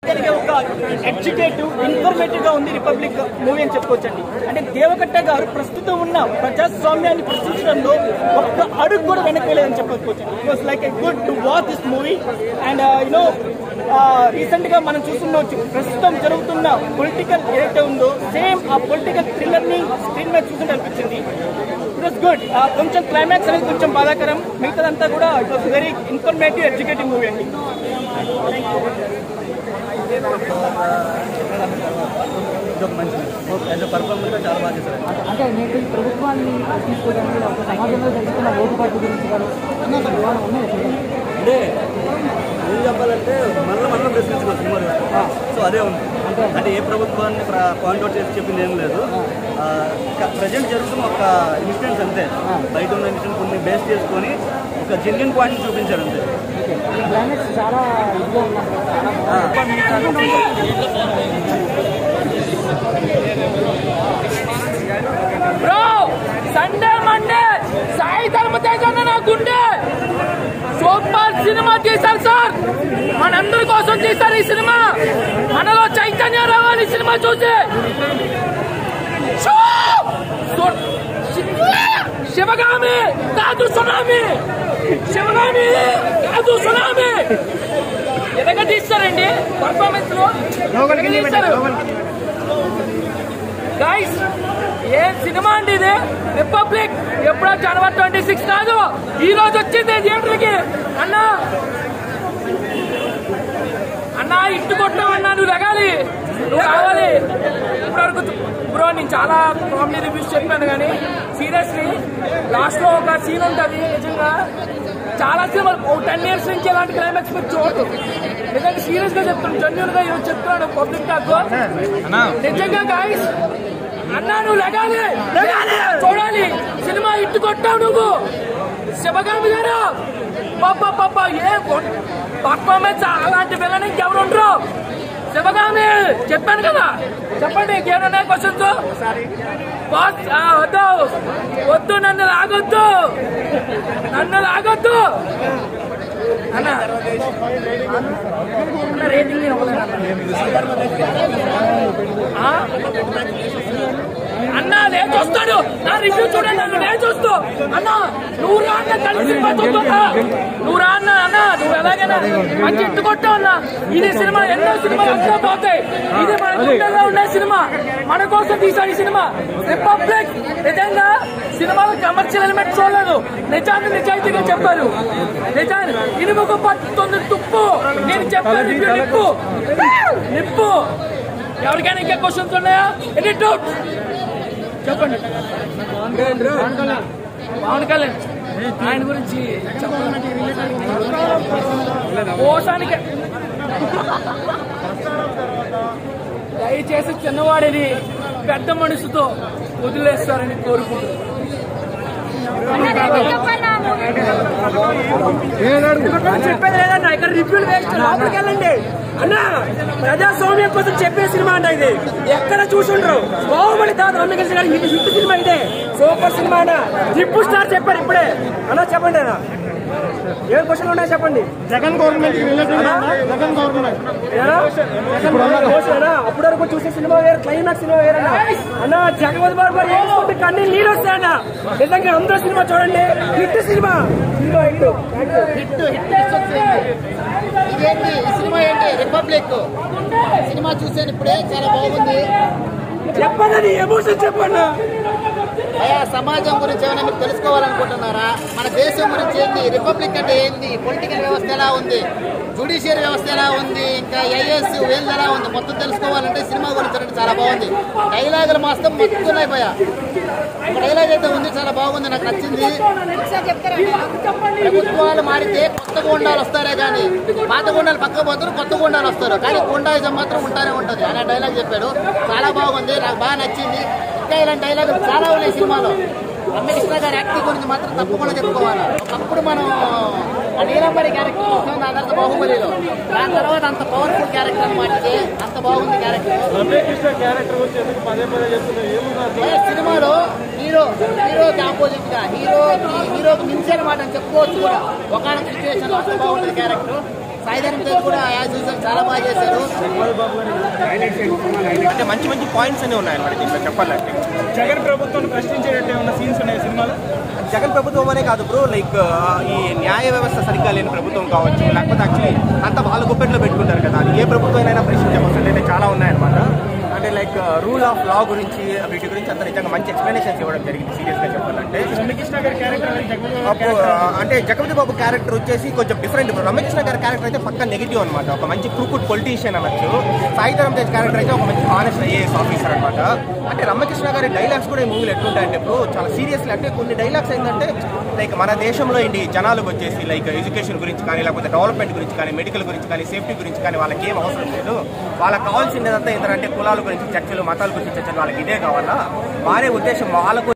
కలిగే ఒక educative informative గా ఉంది రిపబ్లిక్ మూవీ అని చెప్పుకోవచ్చండి అంటే దేవకట్ట గారు ప్రస్తుతం ఉన్న ప్రజాస్వామ్యాన్ని ప్రశ్నించడంలో ఒక్క అడుగు కూడా వెనక్కి వెళ్ళలేదని చెప్పుకోవచ్చు it was like a good to watch this movie and you know recent గా మనం చూస్తుండవచ్చు ప్రస్తుతం జరుగుతున్న పొలిటికల్ ఏదైతే ఉందో సేమ్ ఆ పొలిటికల్ థ్రిల్లర్ ని స్క్రీన్ మీద చూస్తుంటే అనిపించింది ఇట్ వాస్ గుడ్ కొంచెం క్లైమాక్స్ అనేది కొంచెం బాధాకరం మిగతాదంతా కూడా it was very informative educative movie అండి ఇది ఒక మంచి యాజ్ పర్ఫార్మెన్స్ చాలా బాగా చేశారు అంటే నేటి ప్రభుత్వాన్ని తీసుకోవడానికి ఒక సమాజంలో జరుగుతున్న ఓటుపాటు గురించి కానీ ఏమైనా ఉన్నాయా చూడండి అంటే ఏం చెప్పాలంటే మనలో మనం ప్రశ్నించుకో సినిమాలు సో అదే ఉంది అంటే ఏ ప్రభుత్వాన్ని పాయింట్ అవుట్ చేసి చెప్పింది ఏం లేదు ప్రజెంట్ జరుగుతున్న ఒక ఇన్సిడెంట్స్ అంతే బయట ఉన్న ఇన్సిడెంట్ కొన్ని బేస్ చేసుకొని ఒక జెన్యున్ పాయింట్ చూపించారు అంతే ఈ క్లైమాక్స్ చాలా ఇదిగా ఉన్నారు చాలా బ్రో సండే మండే సాయి ధర్మ తేజన్న నా గుండె సూపర్ సినిమా తీశారు సార్ మనందరి కోసం తీశారు ఈ సినిమా మనలో చైతన్యం రావాలి ఈ సినిమా చూసి షో! సు- శి- శివగామి కాదు సునామి శివగామి కాదు సునామి ఎలాగ తీస్తారండి పర్ఫార్మెన్స్ లో ఎలాగ తీస్తారు గైస్ ఏ సినిమా అండి ఇది రిపబ్లిక్ ఎప్పుడో జనవరి ట్వంటీ సిక్స్ కాదు ఈ రోజు వచ్చింది థియేటర్కి అన్నా అన్నా ఇంటి కొట్టావు అన్నా నువ్వు లగాలి నువ్వు రావాలి ఇప్పటివరకు బ్రో నేను చాలా కామెడీ రివ్యూస్ చెప్పాను కానీ సీరియస్లీ లాస్ట్ లో ఒక సీన్ ఉంటుంది నిజంగా చాలా సినిమాలు ఒక టెన్ ఇయర్స్ నుంచి ఎలాంటి క్లైమాక్స్ మీరు చూడదు నిజంగా సీరియస్ గా చెప్తాను జెన్యున్ గా ఈరోజు చెప్తున్నాను పబ్లిక్ టాక్ నిజంగా గాయస్ అన్నా నువ్వు లగాలి లగాలి చూడాలి సినిమా ఇట్టు కొట్టావు నువ్వు శివగామి గారు పాప పాప ఏ పర్ఫార్మెన్స్ అలాంటి విలన్ ఇంకెవరు ఉండరు శివగామి చెప్పాను కదా చెప్పండి ఇంకేమన్నా క్వశ్చన్స్ బాస్ ఆ, వద్దు వద్దు నన్ను లాగొద్దు నన్ను లాగొద్దు అన్న అన్న రేటింగ్ నేను ఇవ్వలేను అన్న. ఆ? అన్న నేను చూస్తాడు నా రివ్యూ చూడండి అన్న నేను చూస్తూ అన్న నువ్వు రా అన్న కలిసి సినిమా చూద్దా నువ్వు రా అన్న అన్న నువ్వు ఎలాగైనా మంచి ఇంటి కొట్టావు అన్న ఇది సినిమా ఎన్నో సినిమాలు అంతా పోతాయి ఇది మన గుండెల్లో ఉండే సినిమా మన కోసం తీసాడు ఈ సినిమా రిపబ్లిక్ నిజంగా సినిమాలో కమర్షియల్ ఎలిమెంట్ చూడలేదు నిజాన్ని నిజాయితీగా చెప్పారు నిజాన్ని ఇనుముకు పట్టుతుంది తుప్పు నేను చెప్పాను రివ్యూ నిప్పు నిప్పు ఎవరికైనా ఇంకా క్వశ్చన్స్ ఉన్నాయా ఎనీ డౌట్ చెప్పండి పవన్ కళ్యాణ్ ఆయన గురించి కోసానికి దయచేసి చిన్నవాడిని పెద్ద మనసుతో వదిలేస్తారని కోరుకుంటున్నాను చెప్పేది లేదన్న ఇక్కడ రివ్యూలు వేస్ట్ లోపలికి వెళ్ళండి అన్న ప్రజాస్వామ్యం కోసం చెప్పే సినిమా అంట ఇది ఎక్కడ చూసుండ్రు బాహుబలి తాత రమ్యకృష్ణ గారి హిట్ హిట్ సినిమా ఇదే సూపర్ సినిమా అన్న హిప్పు స్టార్ చెప్పారు ఇప్పుడే అన్న చెప్పండి అన్న ఏం క్వశ్చన్ ఉన్నాయో చెప్పండి జగన్ గవర్నమెంట్ జగన్ గవర్నమెంట్ అప్పటి వరకు చూసే సినిమా వేరు క్లైమాక్స్ సినిమా వేరు అన్న అన్న జగవత్ బాబు గారు వేసుకుంటే కన్నీ నీళ్ళు వస్తాయన్న నిజంగా అందరూ సినిమా చూడండి హిట్ సినిమా సినిమా హిట్ ఇదేంటి ఈ సినిమా ఏంటి రిపబ్లిక్ సినిమా చూసాను ఇప్పుడే చాలా బాగుంది చెప్పండి ఎమోషన్ చెప్పండి అయా సమాజం గురించి ఏమైనా మీరు తెలుసుకోవాలనుకుంటున్నారా మన దేశం గురించి ఏంది రిపబ్లిక్ అంటే ఏంది పొలిటికల్ వ్యవస్థ ఎలా ఉంది జుడిషియరీ వ్యవస్థ ఎలా ఉంది ఇంకా ఐఏఎస్ వేలు ఎలా ఉంది మొత్తం తెలుసుకోవాలంటే సినిమా గురించి అంటే చాలా బాగుంది డైలాగులు మాత్రం మొత్తున్నాయిపోయా ఒక డైలాగ్ అయితే ఉంది చాలా బాగుంది నాకు నచ్చింది ప్రభుత్వాలు మారితే కొత్త గుండాలు వస్తారే కానీ పాత గుండాలు పక్క పోతారు కొత్త గుండాలు వస్తారు కానీ గుండాయిజం మాత్రం ఉంటానే ఉంటుంది అనే డైలాగ్ చెప్పాడు చాలా బాగుంది నాకు బాగా నచ్చింది ఇంకా ఇలాంటి డైలాగులు చాలా ఉన్నాయి సినిమాలో అన్నకృష్ణ గారి యాక్టింగ్ గురించి మాత్రం తప్పకుండా చెప్పుకోవాలి ఒకప్పుడు మనం ఆ నీలంబరి క్యారెక్టర్ చూస్తాం దాని తర్వాత బాహుబలిలో దాని తర్వాత అంత పవర్ఫుల్ క్యారెక్టర్ అనమాట అంత బాగుంది క్యారెక్టర్ రమ్యకృష్ణ క్యారెక్టర్ గురించి ఎందుకు పదే పదే చెప్తున్నారు ఏమున్నారు ఏ సినిమాలో హీరో హీరోకి ఆపోజిట్ గా హీరో హీరోకి మించి అనమాట అని చెప్పుకోవచ్చు కూడా ఒకనొక సిచ్యువేషన్ అంత బాగుంటుంది క్యారెక్టర్ సాయిధరం తేజ్ కూడా యాజ్ యూజువల్ చాలా బాగా చేశారు అంటే మంచి మంచి పాయింట్స్ అన్ని ఉన్నాయి అన్నమాట దీంట్లో చెప్పాలంటే జగన్ ప్రభుత్వం ప్రశ్నించేటట్టు ఏమన్నా సీన్స్ ఉన్నాయి సినిమాలో జగన్ ప్రభుత్వం అనే కాదు బ్రో లైక్ ఈ న్యాయ వ్యవస్థ సరిగ్గా లేని ప్రభుత్వం కావచ్చు లేకపోతే యాక్చువల్లీ అంతా వాళ్ళ గుప్పెట్లో పెట్టుకుంటారు కదా అది ఏ ప్రభుత్వం అయినా ప్రశ్నించవచ్చు అంటే చాలా ఉన్నాయన్నమాట అంటే లైక్ రూల్ ఆఫ్ లా గురించి వీటి గురించి అంత నిజంగా మంచి ఎక్స్ప్లెనేషన్స్ ఇవ్వడం జరిగింది సీరియస్గా చెప్పాలంటే రమ్యకృష్ణ గారి క్యారెక్టర్ జగన్ అప్పు- అంటే జగపతి బాబు క్యారెక్టర్ వచ్చేసి కొంచెం డిఫరెంట్ ఇప్పుడు రమేష్ గారి క్యారెక్టర్ అయితే పక్క నెగిటివ్ అనమాట ఒక మంచి క్రూకుడ్ పొలిటీషియన్ అనొచ్చు సాయిధరం తేజ్ క్యారెక్టర్ అయితే ఒక మంచి హానెస్ట్ ఐఏఎస్ ఆఫీసర్ అనమాట అంటే రమకృష్ణ గారి డైలాగ్స్ కూడా ఈ మూవీలో ఎట్లుంటాయంటే ఇప్పుడు చాలా సీరియస్లీ అంటే కొన్ని డైలాగ్స్ ఏంటంటే లైక్ మన దేశంలో ఏంటి జనాలకు వచ్చేసి లైక్ ఎడ్యుకేషన్ గురించి కానీ లేకపోతే డెవలప్మెంట్ గురించి కానీ మెడికల్ గురించి కానీ సేఫ్టీ గురించి కానీ వాళ్ళకి ఏం అవసరం లేదు వాళ్ళకి కావాల్సిందంతా ఏంటంటే కులాల గురించి చర్చలు మతాల గురించి చర్చలు వాళ్ళకి ఇదే కావాలా మారే ఉద్దేశం వాళ్ళకు